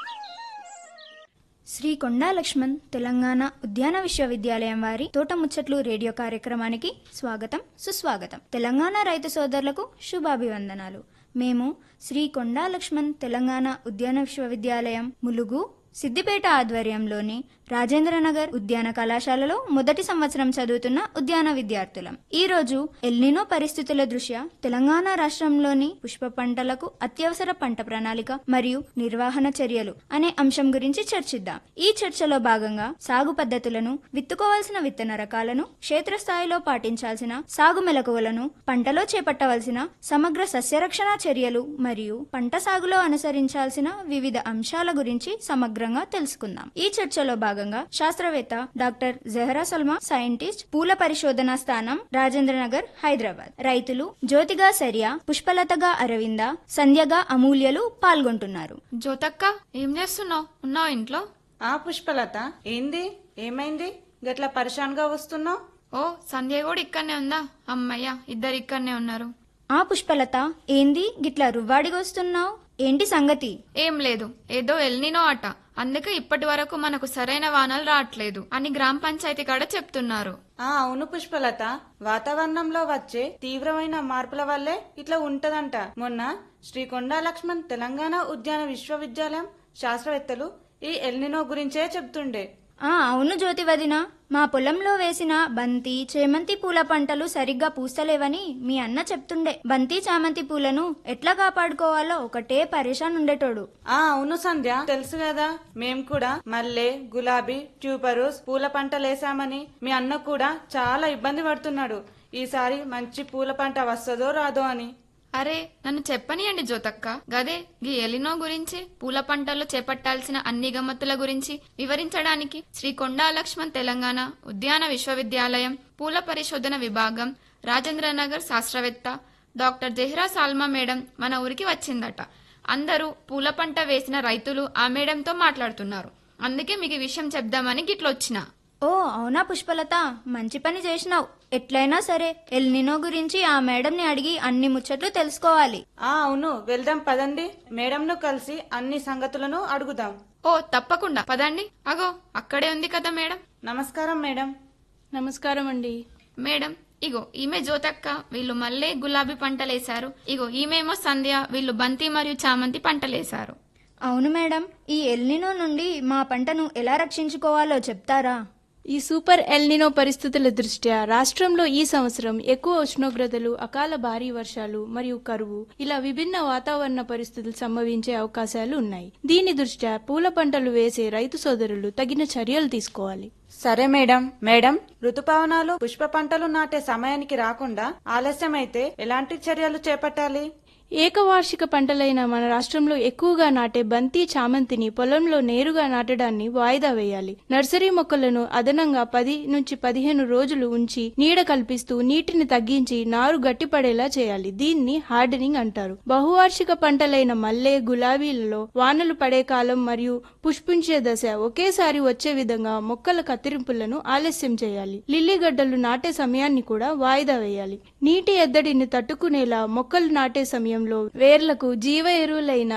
శ్రీ కొండా లక్ష్మణ్ తెలంగాణ ఉద్యాన విశ్వవిద్యాలయం వారి తోట ముచ్చట్లు రేడియో కార్యక్రమానికి స్వాగతం సుస్వాగతం తెలంగాణ రైతు సోదరులకు శుభాభివందనాలు మేము శ్రీ కొండా లక్ష్మణ్ తెలంగాణ ఉద్యాన విశ్వవిద్యాలయం ములుగు సిద్దిపేట ఆధ్వర్యంలోని రాజేంద్రనగర్ ఉద్యాన కళాశాలలో మొదటి సంవత్సరం చదువుతున్న ఉద్యాన విద్యార్థులం ఈ రోజు ఎల్నినో పరిస్థితుల దృష్ట్యా తెలంగాణ రాష్ట్రంలోని పుష్ప పంటలకు అత్యవసర పంట ప్రణాళిక మరియు నిర్వహణ చర్యలు అనే అంశం గురించి చర్చిద్దాం ఈ చర్చలో భాగంగా సాగు పద్ధతులను విత్తుకోవాల్సిన విత్తన రకాలను క్షేత్రస్థాయిలో పాటించాల్సిన సాగు మెలకువలను పంటలో చేపట్టవలసిన సమగ్ర సస్యరక్షణ చర్యలు మరియు పంట సాగులో అనుసరించాల్సిన వివిధ అంశాల గురించి సమగ్రంగా తెలుసుకుందాం ఈ చర్చలో భాగంగా శాస్త్రవేత్త డాక్టర్ జహరా సల్మా సైంటిస్ట్ పూల పరిశోధన స్థానం రాజేంద్రనగర్ హైదరాబాద్ రైతులు జ్యోతిగా సరియా పుష్పలతగా అరవింద సంధ్యగా అమూల్యలు పాల్గొంటున్నారు జ్యోతక్క ఏం చేస్తున్నావు ఉన్నావు ఇంట్లో ఆ పుష్పలత ఏంది ఏమైంది గట్లా పరిశాన్గా వస్తున్నావు ఓ సంధ్య కూడా ఇక్కడనే ఉందా అమ్మయ్య ఇద్దరు ఇక్కడనే ఉన్నారు ఆ పుష్పలత ఏంది గిట్లా రువ్వాడిగొస్తున్నావు ఏంటి సంగతి ఏం లేదు ఏదో ఎల్నినో అట అందుకే ఇప్పటి వరకు మనకు సరైన వానలు రావట్లేదు అని గ్రామ పంచాయతీ కాడ చెప్తున్నారు ఆ అవును పుష్పలత వాతావరణంలో వచ్చే తీవ్రమైన మార్పుల వల్లే ఇట్లా ఉంటదంట మొన్న శ్రీ కొండా లక్ష్మణ్ తెలంగాణ ఉద్యాన విశ్వవిద్యాలయం శాస్త్రవేత్తలు ఈ ఎల్నినో గురించే చెప్తుండే ఆ అవును జ్యోతి వదిన మా పొలంలో వేసిన బంతి చేమంతి పూల పంటలు సరిగ్గా పూస్తలేవని మీ అన్న చెప్తుండే బంతి చామంతి పూలను ఎట్లా కాపాడుకోవాలో ఒకటే పరేషాన్ ఉండేటోడు ఆ అవును సంధ్య తెలుసు కదా మేం కూడా మల్లె గులాబీ ట్యూబరోస్ పూల పంటలేసామని మీ అన్న కూడా చాలా ఇబ్బంది పడుతున్నాడు ఈసారి మంచి పూల పంట వస్తుందో రాదో అని అరే నన్ను చెప్పనియండి జ్యోతక్క గదే గీ ఎలినో గురించి పూల పంటల్లో చేపట్టాల్సిన అన్ని గమ్మత్తుల గురించి వివరించడానికి శ్రీ కొండా లక్ష్మణ్ తెలంగాణ ఉద్యాన విశ్వవిద్యాలయం పూల పరిశోధన విభాగం రాజేంద్రనగర్ శాస్త్రవేత్త డాక్టర్ జెహ్రా సాల్మా మేడం మన ఊరికి వచ్చిందట అందరూ పూల పంట వేసిన రైతులు ఆ మేడంతో మాట్లాడుతున్నారు అందుకే మీకు ఈ విషయం చెప్దామని గిట్లొచ్చిన ఓ అవునా పుష్పలత మంచి పని చేసినావు ఎట్లయినా సరే ఎల్నినో గురించి ఆ మేడంని అడిగి అన్ని ముచ్చట్లు తెలుసుకోవాలి ఆ అవును వెళ్దాం పదండి మేడంను కలిసి అన్ని సంగతులను అడుగుదాం ఓ తప్పకుండా పదండి అగో అక్కడే ఉంది కదా మేడం నమస్కారం మేడం నమస్కారం అండి మేడం ఇగో ఈమె జ్యోతక్క వీళ్ళు మల్లె గులాబీ పంటలేశారు ఇగో ఈమెమో సంధ్య వీళ్ళు బంతి మరియు చామంతి పంటలేశారు అవును మేడం ఈ ఎల్నినో నుండి మా పంటను ఎలా రక్షించుకోవాలో చెప్తారా ఈ సూపర్ ఎల్నినో పరిస్థితుల దృష్ట్యా రాష్ట్రంలో ఈ సంవత్సరం ఎక్కువ ఉష్ణోగ్రతలు అకాల భారీ వర్షాలు మరియు కరువు ఇలా విభిన్న వాతావరణ పరిస్థితులు సంభవించే అవకాశాలు ఉన్నాయి దీని దృష్ట్యా పూల పంటలు వేసే రైతు సోదరులు తగిన చర్యలు తీసుకోవాలి సరే మేడం మేడం ఋతుపవనాలు పుష్ప పంటలు నాటే సమయానికి రాకుండా ఆలస్యమైతే ఎలాంటి చర్యలు చేపట్టాలి ఏకవార్షిక పంటలైన మన రాష్ట్రంలో ఎక్కువగా నాటే బంతి చామంతిని పొలంలో నేరుగా నాటడాన్ని వాయిదా వేయాలి నర్సరీ మొక్కలను అదనంగా పది నుంచి పదిహేను రోజులు ఉంచి నీడ కల్పిస్తూ నీటిని తగ్గించి నారు గట్టిపడేలా చేయాలి దీన్ని హార్డనింగ్ అంటారు బహువార్షిక పంటలైన మల్లె గులాబీలలో వానలు పడే కాలం మరియు పుష్పించే దశ ఒకేసారి వచ్చే విధంగా మొక్కల కత్తిరింపులను ఆలస్యం చేయాలి లిల్లీ గడ్డలు నాటే సమయాన్ని కూడా వాయిదా వేయాలి నీటి ఎద్దడిని తట్టుకునేలా మొక్కలు నాటే సమయంలో వేర్లకు జీవ ఎరువులైన